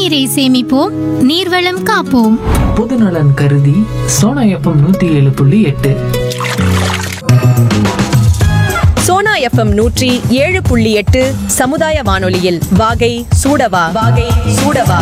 நீரை சேமிப்போம் நீர்வளம் காப்போம் பொதுநலன் கருதி சோனா எஃப்எம் நூத்தி ஏழு புள்ளி எட்டு சோனா எஃப்எம் நூற்றி ஏழு புள்ளி எட்டு சமுதாய வானொலியில் வாகை சூடவா வாகை சூடவா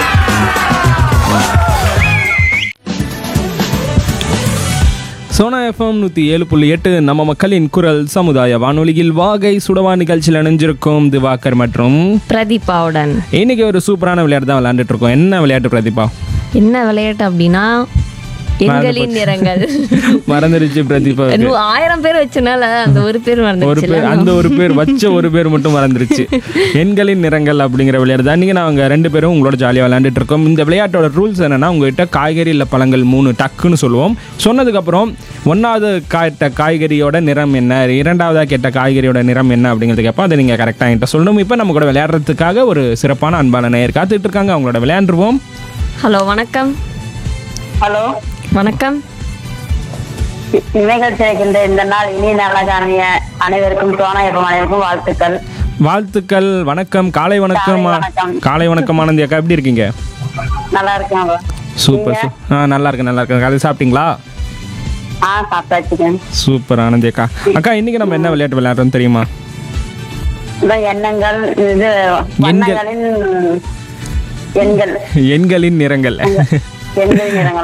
சோனா எஃப்எம் நூற்றி ஏழு புள்ளி எட்டு நம்ம மக்களின் குரல் சமுதாய வானொலியில் வாகை சுடவா நிகழ்ச்சியில் இணைஞ்சிருக்கும் திவாகர் மற்றும் பிரதீபாவுடன் இன்னைக்கு ஒரு சூப்பரான விளையாட்டு தான் விளையாண்டுட்டு இருக்கோம் என்ன விளையாட்டு பிரதீபா என்ன விளையாட்டு அப்படின்னா எண்களின் நிறங்கள் மறந்துருச்சு பிரதீபா இன்னும் ஆயிரம் பேர் வச்சனால அந்த ஒரு பேர் ஒரு மறந்துச்சு பேர் அந்த ஒரு பேர் வச்ச ஒரு பேர் மட்டும் மறந்துருச்சு எண்களின் நிறங்கள் அப்படிங்கிற விளையாட்டு தான் நீங்கள் நாங்கள் ரெண்டு பேரும் உங்களோட ஜாலியாக விளையாண்டுட்டு இருக்கோம் இந்த விளையாட்டோட ரூல்ஸ் என்னன்னா உங்ககிட்ட காய்கறி இல்லை பழங்கள் மூணு டக்குன்னு சொல்லுவோம் சொன்னதுக்கப்புறம் ஒன்றாவது கேட்ட காய்கறியோட நிறம் என்ன இரண்டாவதாக கேட்ட காய்கறியோட நிறம் என்ன அப்படிங்கிறது கேட்போம் அதை நீங்கள் கரெக்டாக என்கிட்ட சொல்லணும் இப்போ நம்ம கூட விளையாடுறதுக்காக ஒரு சிறப்பான அன்பான நேயர் காத்துட்டு இருக்காங்க அவங்களோட விளையாண்டுருவோம் ஹலோ வணக்கம் ஹலோ வணக்கம் நினைகள் சிறக்கின்ற இந்த நாள் இனிய நாளாக அமைய அனைவருக்கும் சோனாயப்பம் அனைவருக்கும் வாழ்த்துக்கள் வாழ்த்துக்கள் வணக்கம் காலை வணக்கம் காலை வணக்கம். காலை வணக்கம் ஆனந்தி அக்கா எப்படி இருக்கீங்க நல்லா இருக்காங்க சூப்பர் சூ ஆ நல்லா இருக்கேன் நல்லா இருக்கேன் காலை சாப்பிட்டீங்களா ஆ சாப்பிட்டாச்சுங்க சூப்பர் ஆனந்தி அக்கா அக்கா இன்னைக்கு நம்ம என்ன விளையாட்டு விளையாடுறோம் தெரியுமா இந்த எண்ணங்கள் இது வண்ணங்களின் எண்கள் எண்களின் நிறங்கள் எண்களின் நிறங்கள்